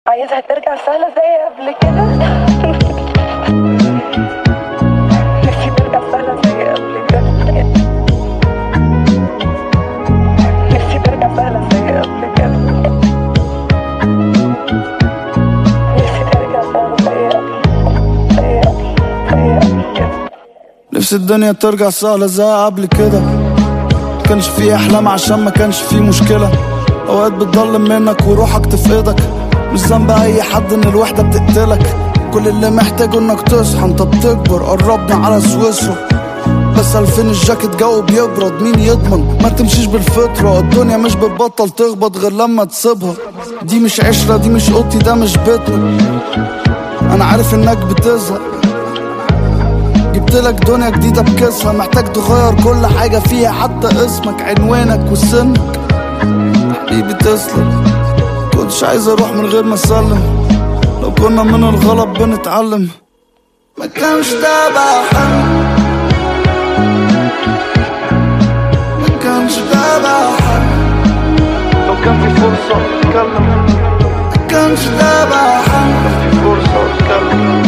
عايزها ترجع سهلة زي قبل كده نفسي ترجع سهلة زي قبل كده نفسي ترجع سهلة زي قبل كده نفسي ترجع سهلة زي قبل زي قبل زي قبل كده نفسي الدنيا ترجع سهلة زي قبل كده كانش في احلام عشان ما كانش في مشكلة اوقات بتضلم منك وروحك تفقدك مش ذنب اي حد ان الوحدة بتقتلك كل اللي محتاجه انك تصحى انت بتكبر قربنا على سويسرا بس الفين الجاكيت جو بيبرد مين يضمن ما تمشيش بالفطرة الدنيا مش بتبطل تخبط غير لما تسيبها دي مش عشرة دي مش اوضتي ده مش بيتنا انا عارف انك بتزهق جبتلك دنيا جديدة بكسها محتاج تغير كل حاجة فيها حتى اسمك عنوانك وسنك حبيبي تسلم كنتش عايز اروح من غير ما اسلم لو كنا من الغلط بنتعلم ما كانش ده بقى حلم ما كانش ده بقى حلم لو كان في فرصة اتكلم ما كانش ده بقى حلم في فرصة اتكلم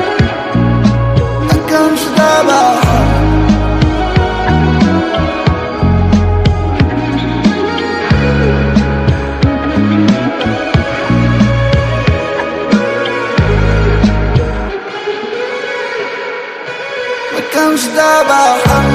ما كانش ده بقى حلم ما كانش ده بقى حلم